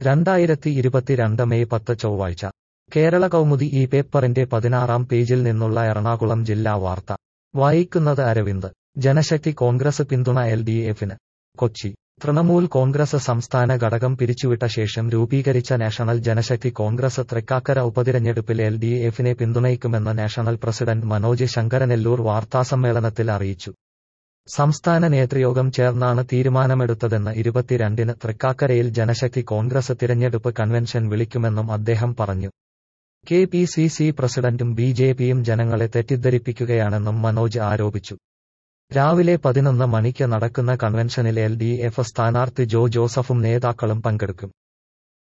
രണ്ടായിരത്തി ഇരുപത്തിരണ്ട് മെയ് പത്ത് ചൊവ്വാഴ്ച കേരള കൗമുദി ഈ പേപ്പറിന്റെ പതിനാറാം പേജിൽ നിന്നുള്ള എറണാകുളം ജില്ലാ വാർത്ത വായിക്കുന്നത് അരവിന്ദ് ജനശക്തി കോൺഗ്രസ് പിന്തുണ എൽ ഡി എഫിന് കൊച്ചി തൃണമൂൽ കോൺഗ്രസ് സംസ്ഥാന ഘടകം പിരിച്ചുവിട്ട ശേഷം രൂപീകരിച്ച നാഷണൽ ജനശക്തി കോൺഗ്രസ് തൃക്കാക്കര ഉപതിരഞ്ഞെടുപ്പിൽ എൽ ഡി എഫിനെ പിന്തുണയ്ക്കുമെന്ന് നാഷണൽ പ്രസിഡന്റ് മനോജ് ശങ്കരനെല്ലൂർ വാർത്താസമ്മേളനത്തിൽ അറിയിച്ചു സംസ്ഥാന നേതൃയോഗം ചേർന്നാണ് തീരുമാനമെടുത്തതെന്ന് ഇരുപത്തിരണ്ടിന് തൃക്കാക്കരയിൽ ജനശക്തി കോൺഗ്രസ് തിരഞ്ഞെടുപ്പ് കൺവെൻഷൻ വിളിക്കുമെന്നും അദ്ദേഹം പറഞ്ഞു കെ പി സി സി പ്രസിഡന്റും ബി ജെ പിയും ജനങ്ങളെ തെറ്റിദ്ധരിപ്പിക്കുകയാണെന്നും മനോജ് ആരോപിച്ചു രാവിലെ പതിനൊന്ന് മണിക്ക് നടക്കുന്ന കൺവെൻഷനിൽ എൽ ഡി എഫ് സ്ഥാനാർത്ഥി ജോ ജോസഫും നേതാക്കളും പങ്കെടുക്കും